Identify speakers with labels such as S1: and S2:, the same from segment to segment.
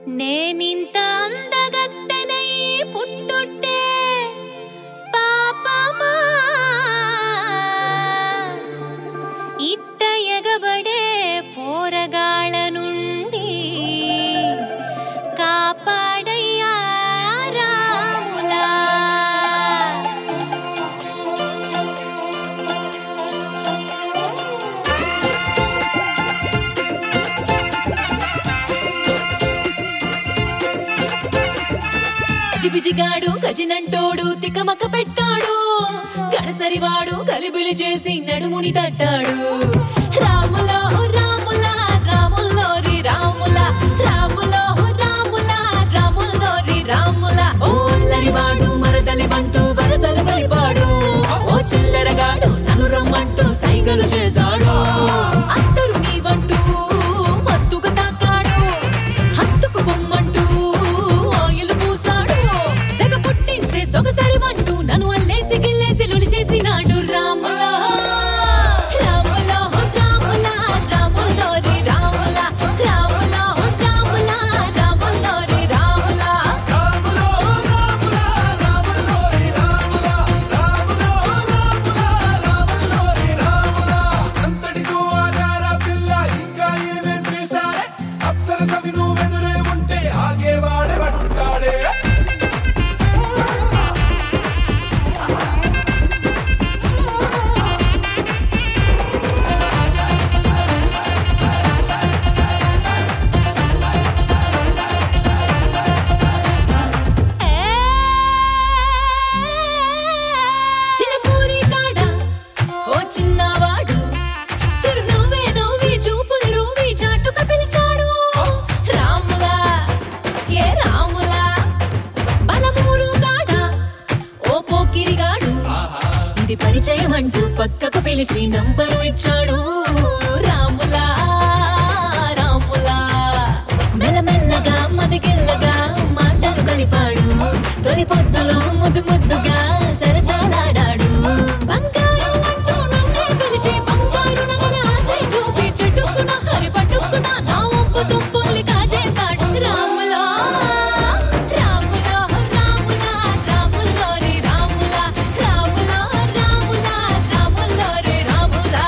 S1: నేనింత అందగత్తెనై పుట్టుట్టే పాపమా ఇట్ట ఎగబడే పోరగాళ్ళ నుండి కాపాడయ్యా రాములా చిబిజిగాడు గజినంటోడు తికమక పెట్టాడు గడసరివాడు గలిబిలి చేసి నడుముని తట్టాడు రాములో రాముల రాముల్లోరి రాముల రాములో రాముల రాముల్లోరి రాముల ఓ అల్లరివాడు మరదలి బంటూ వరసలు కలిపాడు ఓ చిల్లరగాడు నన్ను రమ్మంటూ సైగలు చేశాడు అందరూ నీవంటూ మత్తుగా తాకాడు హత్తుకు బొమ్మంటూ ఆయిల్ పూసాడు తెగ పుట్టించే సొగసరి వంటూ నన్ను అల్లేసి గిల్లేసి లులి చేసినాడు రాములా రాములా రాములా రాములోరి రాములా రాములా రాములా రాములోరి రాములా
S2: అంతటితో ఆగారా పిల్ల ఇంకా ఏమేం చేశారే అప్సరసవి నువ్వెదురే ఉంటే ఆగేవాడే వాడుంటాడే
S1: చిన్నపూరి కాడ ఓ చిన్నవాడు చిరునవ్వే నవ్వి చూపులు రూవి చాటుగా పిలిచాడు రాములా ఏ రాములా బలమూరు కాడ ఓ పోకిరిగాడు ఇది పరిచయం అంటూ పక్కకు పిలిచి నంబరు ఇచ్చాడు రాములా రాములా మెల్లమెల్లగా మదిగిల్లగా మాటలు కలిపాడు తొలి పొద్దులో ముద్దు ముద్దుగా సరసాలాడాడు బంగారం అంటూ నన్నే పిలిచి బంగారు నగల ఆశ చూపి చెట్టుకున్న హరి పట్టుకున్న నా ఒంపు సొంపుల్ని కాజేశాడు రాములా రాములా రాములా రాములోరి రాములా రాములా రాములా రాములోరి రాములా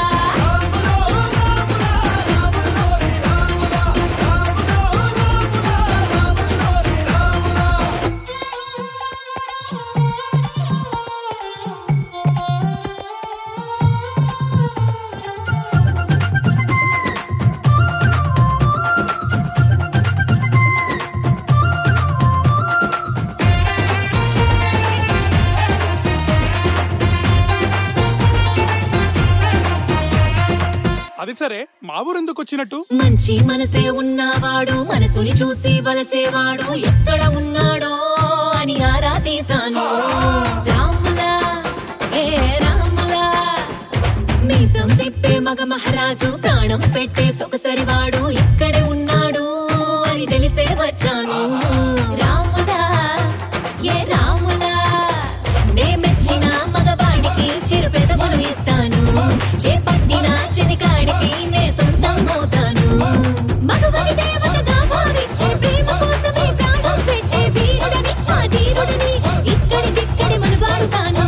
S3: అది సరే మా ఊరెందుకు వచ్చినట్టు
S1: మంచి మనసే ఉన్నవాడు మనసుని చూసి వలచేవాడు ఎక్కడ ఉన్నాడో అని ఆరా తీశాను రాములా ఏ రాములా మీసం తిప్పే మగ మహారాజు ప్రాణం పెట్టే సొగసరివాడు ఇక్కడే ఉన్నాడు అని తెలిసే వచ్చాను రాములా ఏ రాములా నే మెచ్చిన మగవాడికి చిరు పెదవులు ఇస్తాను చేపట్టిన చెలికాడికి నే సొంతం అవుతాను మగవని దేవతగా భావించే ప్రేమ కోసమే ప్రాణం పెట్టే వీరుడని ఆ ధీరుడని ఇక్కడికిక్కడి మనువాడుతాను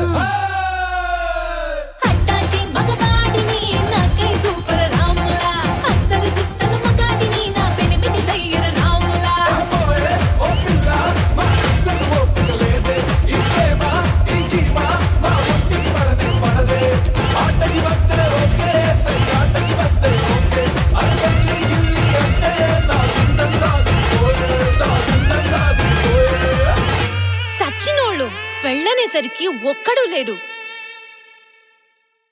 S1: అట్టాటి మగవాడిని నాకై సూపర్ రాములా అస్సలు సిస్తలు మగాడిని నా పెనిమిటి సయ్యర రాములా
S2: ఓయే ఓ పిల్ల మా అస్సలు ఓపిక లేదే ఈ ప్రేమ ఈ గీమ మా ఒంటికి పడనే పడదే ఆటకి వస్తే ఓకే సయ్యాటకి వస్తే ఓకే అరగల్లి గిల్లి అంటే నా గుండెం కాదు పోయే నా గుండెం కాదు పోయే
S1: సచ్చినోళ్ళు పెళ్ళనేసరికి ఒక్కడూ లేడు